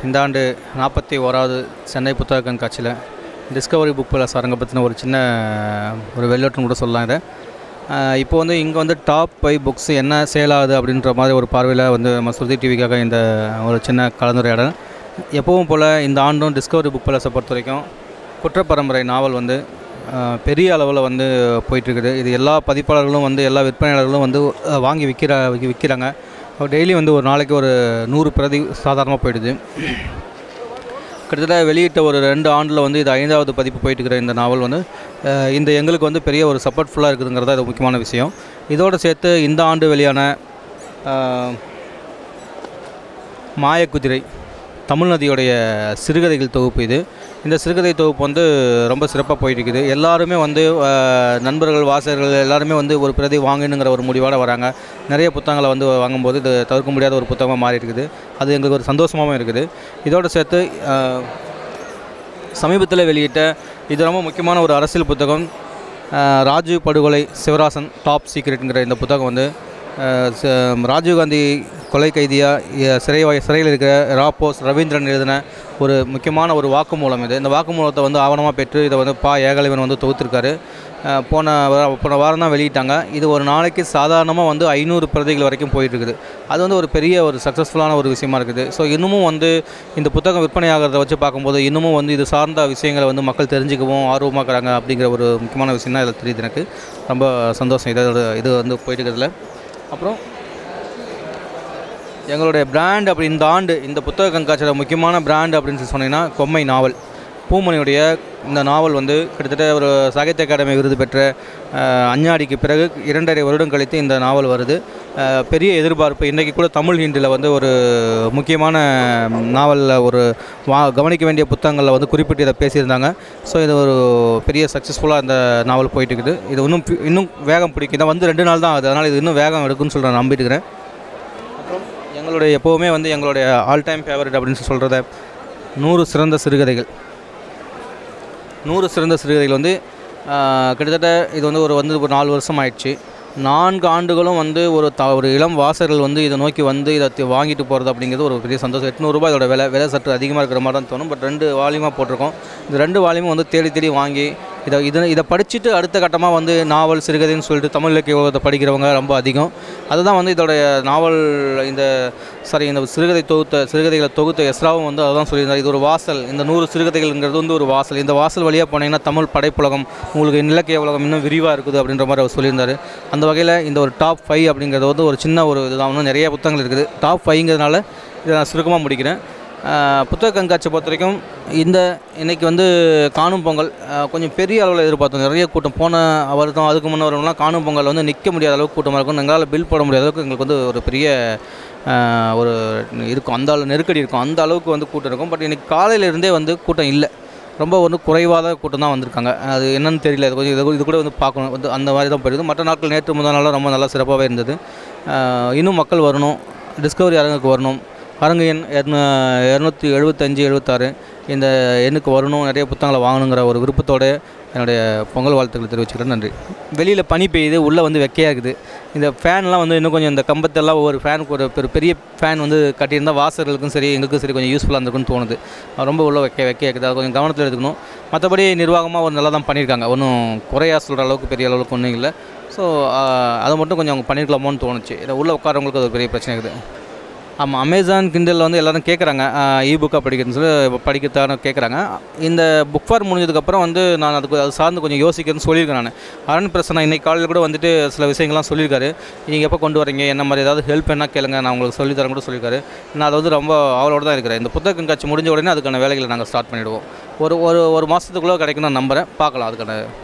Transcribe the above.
இந்த ஆண்டு நாற்பத்தி ஓராவது சென்னை புத்தக கண்காட்சியில் டிஸ்கவரி புக் பிளஸ் அரங்க பற்றின ஒரு சின்ன ஒரு வெள்ளோட்டம் கூட சொல்லலாம் இதை ஆஹ் இப்போ வந்து இங்கே வந்து டாப் ஃபைவ் புக்ஸ் என்ன சேல் ஆகுது அப்படின்ற மாதிரி ஒரு பார்வையில் வந்து நம்ம ஸ்ருதி டிவிக்காக இந்த ஒரு சின்ன கலந்துரையாடல் எப்பவும் போல் இந்த ஆண்டும் டிஸ்கவரி புக் பிளஸை பொறுத்த வரைக்கும் குற்றப்பரம்பரை நாவல் வந்து ஆஹ் பெரிய அளவில் வந்து போயிட்டுருக்குது இது எல்லா பதிப்பாளர்களும் வந்து எல்லா விற்பனையாளர்களும் வந்து ஆஹ் வாங்கி விற்கிற விற்கிறாங்க டெய்லி வந்து ஒரு நாளைக்கு ஒரு நூறு பிரதி சாதாரணமாக போயிடுது கிட்டத்தட்ட வெளியிட்ட ஒரு ரெண்டு ஆண்டில் வந்து இது ஐந்தாவது பதிப்பு போயிட்டு இருக்கிற இந்த நாவல் வந்து அஹ், இந்த எங்களுக்கு வந்து பெரிய ஒரு சப்போர்ட்ஃபுல்லாக இருக்குதுங்கிறதா இது முக்கியமான விஷயம் இதோடு சேர்த்து இந்த ஆண்டு வெளியான அஹ், மாயக்குதிரை தமிழ்நதியோடைய சிறுகதைகள் தொகுப்பு இது இந்த சிறுகதை தொகுப்பு வந்து ரொம்ப சிறப்பாக போயிட்டு இருக்குது எல்லாருமே வந்து அஹ், நண்பர்கள் வாசகர்கள் எல்லாருமே வந்து ஒரு பிரதி வாங்கணுங்கிற ஒரு முடிவோடு வராங்க நிறைய புத்தகங்களை வந்து வாங்கும்போது இது தவிர்க்க முடியாத ஒரு புத்தகமாக மாறி இருக்குது அது எங்களுக்கு ஒரு சந்தோஷமாகவும் இருக்குது இதோடு சேர்த்து அஹ், சமீபத்தில் வெளியிட்ட இது ரொம்ப முக்கியமான ஒரு அரசியல் புத்தகம் அஹ், ராஜீவ் படுகொலை சிவராசன் டாப் சீக்ரெட்டுங்கிற இந்த புத்தகம் வந்து அஹ், ச- ராஜீவ்காந்தி கொலை கைதியாக சிறை வா- சிறையில் இருக்கிற ராப்போஸ் ரவீந்திரன் எழுதின ஒரு முக்கியமான ஒரு வாக்குமூலம் இது இந்த வாக்குமூலத்தை வந்து ஆவணமாக பெற்று இதை வந்து பா ஏகலைவன் வந்து தொகுத்திருக்காரு அஹ், போன வா- போன வாரம் தான் வெளியிட்டாங்க இது ஒரு நாளைக்கு சாதாரணமாக வந்து ஐநூறு பிரதிகள் வரைக்கும் போயிட்டுருக்குது அது வந்து ஒரு பெரிய ஒரு சக்ஸஸ்ஃபுல்லான ஒரு விஷயமா இருக்குது ஸோ இன்னமும் வந்து இந்த புத்தகம் விற்பனையாகிறத வச்சு பார்க்கும்போது இன்னமும் வந்து இது சார்ந்த விஷயங்களை வந்து மக்கள் தெரிஞ்சுக்கவும் ஆர்வமாக இருக்கிறாங்க அப்படிங்கிற ஒரு முக்கியமான விஷயம் தான் இதில் தெரியுது எனக்கு ரொம்ப சந்தோஷம் இதோட இது வந்து போயிட்டு இருக்கிறதுல அப்புறம் எங்களுடைய பிராண்ட் அப்படி இந்த ஆண்டு இந்த புத்தக கண்காட்சியோட முக்கியமான பிராண்ட் அப்படின்னு சொல்லி சொன்னீங்கன்னா கொம்மை நாவல் பூமணியுடைய இந்த நாவல் வந்து கிட்டத்தட்ட ஒரு சாகித்ய அகாடமி விருது பெற்ற அஹ், அஞ்ஞாடிக்கு பிறகு இரண்டரை வருடம் கழித்து இந்த நாவல் வருது அஹ், பெரிய எதிர்பார்ப்பு இன்றைக்கி கூட தமிழ் ஹிண்டியில் வந்து ஒரு முக்கியமான நாவலில் ஒரு வா கவனிக்க வேண்டிய புத்தகங்களில் வந்து குறிப்பிட்டு இதை பேசியிருந்தாங்க ஸோ இது ஒரு பெரிய சக்ஸஸ்ஃபுல்லாக இந்த நாவல் போயிட்டு இருக்குது இது இன்னும் பி- இன்னும் வேகம் பிடிக்கும் இதை வந்து ரெண்டு நாள் தான் ஆகுது அதனால் இது இன்னும் வேகம் எடுக்கும்னு சொல்லி நான் நம்பிட்டு இருக்கிறேன் அப்புறம் எங்களுடைய எப்போவுமே வந்து எங்களுடைய ஆல் டைம் ஃபேவரட் அப்படின்னு சொல்கிறத நூறு சிறந்த சிறுகதைகள் நூறு சிறந்த சிறுகதைகள் வந்து ஆஹ், கிட்டத்தட்ட இது வந்து ஒரு வந்து ஒரு நாலு வருஷம் ஆயிடுச்சு நான்கு ஆண்டுகளும் வந்து ஒரு த ஒரு இளம் வாசகர்கள் வந்து இதை நோக்கி வந்து இதை தி- வாங்கிட்டு போகிறது அப்படிங்கிறது ஒரு பெரிய சந்தோஷம் எட்நூறுரூபா இதோட விலை விலை சற்று அதிகமாக இருக்கிற மாதிரி தான் தோணும் பட் ரெண்டு வால்யூமாக போட்டிருக்கோம் இந்த ரெண்டு வால்யூமும் வந்து தேடி தேடி வாங்கி இதை இதை இதை படிச்சுட்டு அடுத்த கட்டமாக வந்து நாவல் சிறுகதைன்னு சொல்லிட்டு தமிழ் இலக்கிய உலகத்தை படிக்கிறவங்க ரொம்ப அதிகம் அதுதான் வந்து இதோடைய நாவல் இந்த சாரி இந்த சிறுகதை தொகுத்த சிறுகதைகளை தொகுத்த எஸ்ராவும் வந்து அதுதான் சொல்லியிருந்தார் இது ஒரு வாசல் இந்த நூறு சிறுகதைகள்ங்கிறது வந்து ஒரு வாசல் இந்த வாசல் வழியாக போனீங்கன்னா தமிழ் படைப்புலகம் உங்களுக்கு இலக்கிய உலகம் இன்னும் விரிவாக இருக்குது அப்படின்ற மாதிரி அவர் சொல்லியிருந்தார் அந்த வகையில் இந்த ஒரு டாப் ஃபைவ் அப்படிங்கிறது வந்து ஒரு சின்ன ஒரு இதுதான் இன்னும் நிறைய புத்தகங்கள் இருக்குது டாப் ஃபைவ்ங்கிறதுனால இதை நான் சுருக்கமாக முடிக்கிறேன் ஆஹ் புத்தக கண்காட்சியை பொறுத்த வரைக்கும் இந்த இன்னைக்கு வந்து காணும் பொங்கல் ஆஹ் கொஞ்சம் பெரிய அளவில் எதிர்பார்த்தோம் நிறைய கூட்டம் போன வருடம் அதுக்கு முன்ன வருடம்லாம் காணும் பொங்கல் வந்து நிற்க முடியாத அளவுக்கு கூட்டமாக இருக்கும் எங்களால் பில் போட முடியாத அளவுக்கு எங்களுக்கு வந்து ஒரு பெரிய ஆஹ் ஒரு இருக்கும் அந்த அளவு நெருக்கடி இருக்கும் அந்த அளவுக்கு வந்து கூட்டம் இருக்கும் பட் இன்னைக்கு காலையில இருந்தே வந்து கூட்டம் இல்லை ரொம்ப வந்து குறைவாத கூட்டம் தான் வந்திருக்காங்க அது என்னன்னு தெரியல இது கொஞ்சம் இது கூட- இது கூட வந்து பார்க்கணும் வந்து அந்த மாதிரி தான் போயிடுது மற்ற நாட்கள் நேற்று முதல் நாளாக ரொம்ப நல்லா சிறப்பாகவே இருந்தது ஆஹ் இன்னும் மக்கள் வரணும் டிஸ்கவரி அரங்குக்கு வரணும் அரங்கு எண் இரநூ இரநூத்தி எழுபத்தஞ்சு எழுபத்தாறு இந்த எண்ணுக்கு வரணும் நிறைய புத்தகங்களை வாங்கணுங்கிற ஒரு விருப்பத்தோடு என்னுடைய பொங்கல் வாழ்த்துக்களை தெரிவிச்சுக்கிறேன் நன்றி வெளியில் பனி பெய்யுது உள்ளே வந்து வெக்கையாக இருக்குது இந்த ஃபேன்லாம் வந்து இன்னும் கொஞ்சம் இந்த கம்பத்தெல்லாம் ஒவ்வொரு ஃபேனுக்கு ஒரு பெரு- பெரிய ஃபேன் வந்து கட்டியிருந்தால் வாசகர்களுக்கும் சரி எங்களுக்கும் சரி கொஞ்சம் யூஸ்ஃபுல்லாக இருந்திருக்குன்னு தோணுது அது ரொம்ப உள்ள வெக்க வெக்கையாக இருக்குது அதை கொஞ்சம் கவனத்தில் எடுத்துக்கணும் மற்றபடி நிர்வாகமாக ஒரு நல்லா தான் பண்ணியிருக்காங்க ஒன்றும் குறையா சொல்கிற அளவுக்கு பெரிய அளவுக்கு ஒன்றும் இல்லை ஸோ அதை மட்டும் கொஞ்சம் அவங்க பண்ணியிருக்கலாமோன்னு தோணுச்சு இதை உள்ளே உட்காரவங்களுக்கு அது ஒரு பெரிய பிரச்சனை இருக்குது ஆமாம் அமேசான் கிண்டலில் வந்து எல்லாரும் கேட்குறாங்க இ புக்காக படிக்கிறதுன்னு சொல்லி படிக்கிறதான கேட்குறாங்க இந்த புக் ஃபார் முடிஞ்சதுக்கப்புறம் வந்து நான் அதுக்கு அது சார்ந்து கொஞ்சம் யோசிக்கிறேன்னு சொல்லியிருக்கேன் நான் அரண் பிரசன்னா இன்னைக்கு காலையில் கூட வந்துட்டு சில விஷயங்கள்லாம் சொல்லியிருக்காரு நீங்கள் எப்போ கொண்டு வரீங்க என்ன மாதிரி ஏதாவது ஹெல்ப் என்ன கேளுங்க நான் உங்களுக்கு சொல்லி தரேன் கூட சொல்லியிருக்காரு நான் அது வந்து ரொம்ப ஆவலோடு தான் இருக்கிறேன் இந்த புத்தக கண்காட்சி முடிஞ்ச உடனே அதுக்கான வேலைகளை நாங்கள் ஸ்டார்ட் பண்ணிவிடுவோம் ஒரு ஒரு ஒரு மாதத்துக்குள்ளே கிடைக்கும் நான் நம்புகிறேன் பார்க்கலாம் அதுக்கான